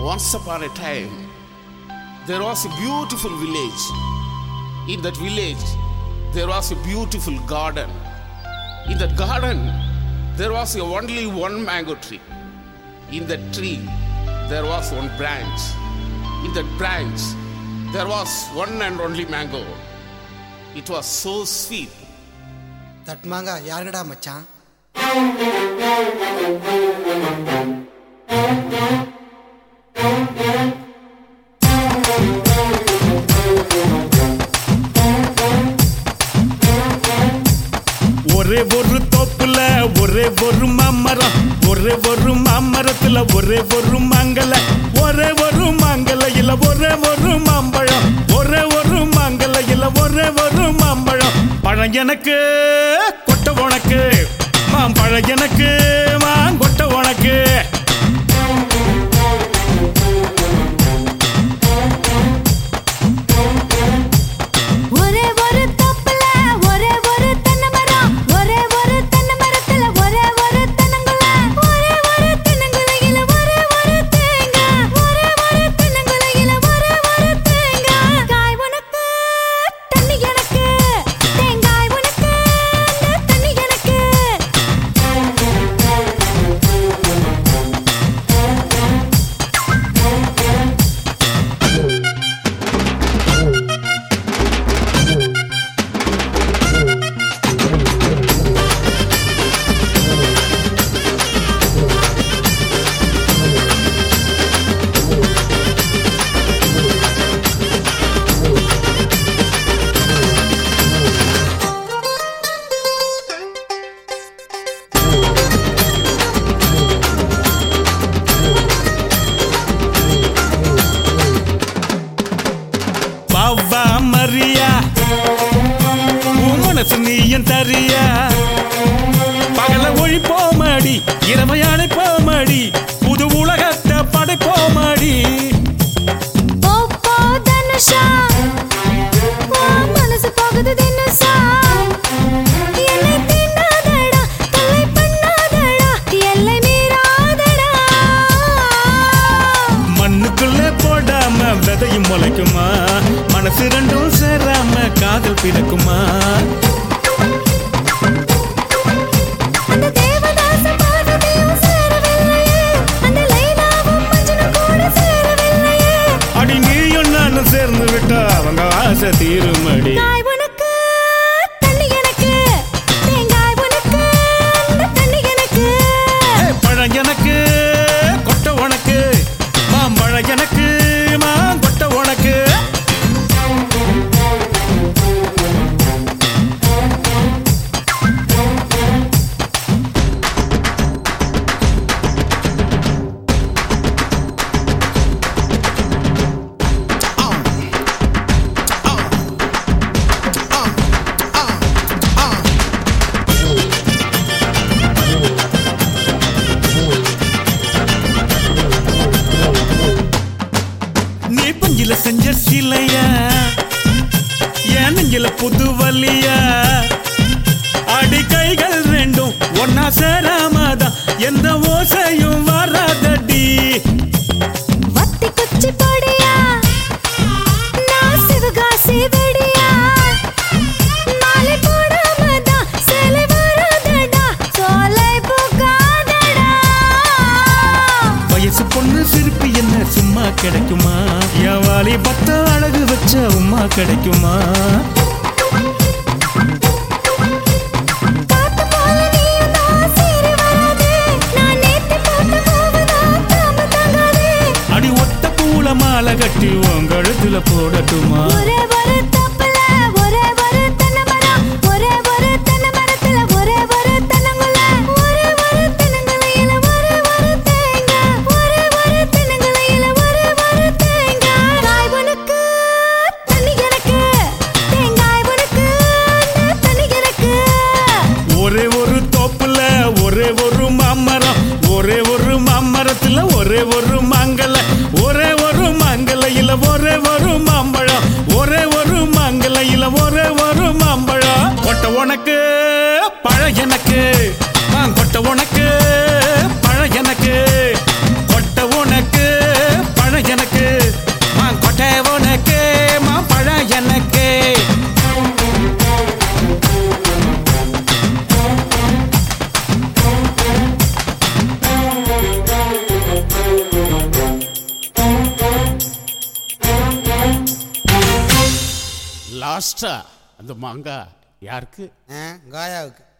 Once upon a time, there was a beautiful village. In that village, there was a beautiful garden. In that garden, there was a only one mango tree. In that tree, there was one branch. In that branch, there was one and only mango. It was so sweet. தட்மாங்க யாருடா மச்சான் ஒரே ஒரு தோப்புல ஒரே ஒரு மாமரம் ஒரே ஒரு மாமரத்துல ஒரே ஒரு மாங்கல ஒரே ஒரு மாங்கலையில ஒரே ஒரு மாம்பழம் ஒரே ஒரு மாங்கலையில ஒரே ஒரு மாம்பழம் பழம் எனக்கு கொட்டை உனக்கு மாம்பழம் எனக்கு மாங்கொட்டை உனக்கு ஒரே ஒரு தோப்புல ஒரே ஒரு தென்னை மரம் ஒரே ஒரு தென்னை மரத்துல ஒரே ஒரு தென்னங்குல ஒரே ஒரு தென்னங்குலையில ஒரே ஒரு தேங்காய் ஒரே ஒரு தென்னங்குலையில ஒரே ஒரு தேங்காய் காய் உனக்கு தண்ணி எனக்கு தேங்காய் உனக்கு அந்த தண்ணி எனக்கு பாவா மரியா உன் மனசு நீயும் தரியா பகல ஒழிப்போமடி இரவை அணைப்போமடி புது உலகத்தை படைப்போமடி போ போ தனுஷா ஓ மனசு போகுது தினுசா என்னை தீண்டாதடா தொல்லை பண்ணாதடா எல்லை மீறாதடா மண்ணுக்குள்ள போடாம விதையும் முளைக்குமா மனசு ரெண்டும் சேராம காதல் பிறக்குமா அந்த தேவதாச பார்வதியும் சேரவில்லையே அந்த லைலாவும் மஜ்னும் கூட சேரவில்லையே அடி நீயும் நானும் சேர்ந்து விட்டா அவங்க ஆசை தீருமடி காய் உனக்கு தண்ணி எனக்கு தேங்காய் உனக்கு அந்த தண்ணி எனக்கு பழம் எனக்கு கொட்டை உனக்கு மாம்பழம் எனக்கு மாங்கொட்டை உனக்கு நீ பஞ்சில செஞ்ச சிலையா என் நெஞ்சில புது வலியா அடி கைகள் ரெண்டும் ஒன்னா சேராமதான் எந்த ஓசையும் வராதடி வத்தி குச்சி பொடியா நான் சிவகாசி வெடியா மாலை போடாமதான் சேலை வராதடா சோலை பூக்காதடா வயசு பொண்ணு சிரிப்பு என்ன சும்மா கிடைக்குமா என் வாலி பத்த அழகு வச்ச உமா கிடைக்குமா காத்து போல நீயும் தான் சீறி வராதே நான் நேத்து போட்ட பூவுதான் தாம தாங்காதே அடி ஒத்த பூல மாலை கட்டி உன் கழுத்துல போடட்டுமா ஒரே ஒரு தப்புல ஒரே ஒரு தென்னை மரம் ஒரே ஒரு தென்னை மரத்துல ஒரே ஒரு தென்னங்குல ஒரே ஒரு தென்னங்குலையில ஒரே ஒரு தேங்காய் ஒரே ஒரு தென்னங்குலையில ஒரே ஒரு தேங்காய் காய் உனக்கு தண்ணி எனக்கு தேங்காய் உனக்கு அந்த தண்ணி எனக்கு ஒரே ஒரு தோப்புல ஒரே ஒரு மாமரம் ஒரே ஒரு மாமரத்துல ஒரே ஒரு மாங்கல ஒரே ஒரு மாங்கலையில ஒரே ஒரு மாம்பழம் ஒரே ஒரு மாங்கலையில ஒரே ஒரு மாம்பழம் கொட்ட உனக்கு பழ எனக்கு கொட்ட உனக்கு பழ எனக்கு கொட்ட உனக்கு லாஸ்டா அந்த மாங்காய் யாருக்கு ஆ, காயாவுக்கு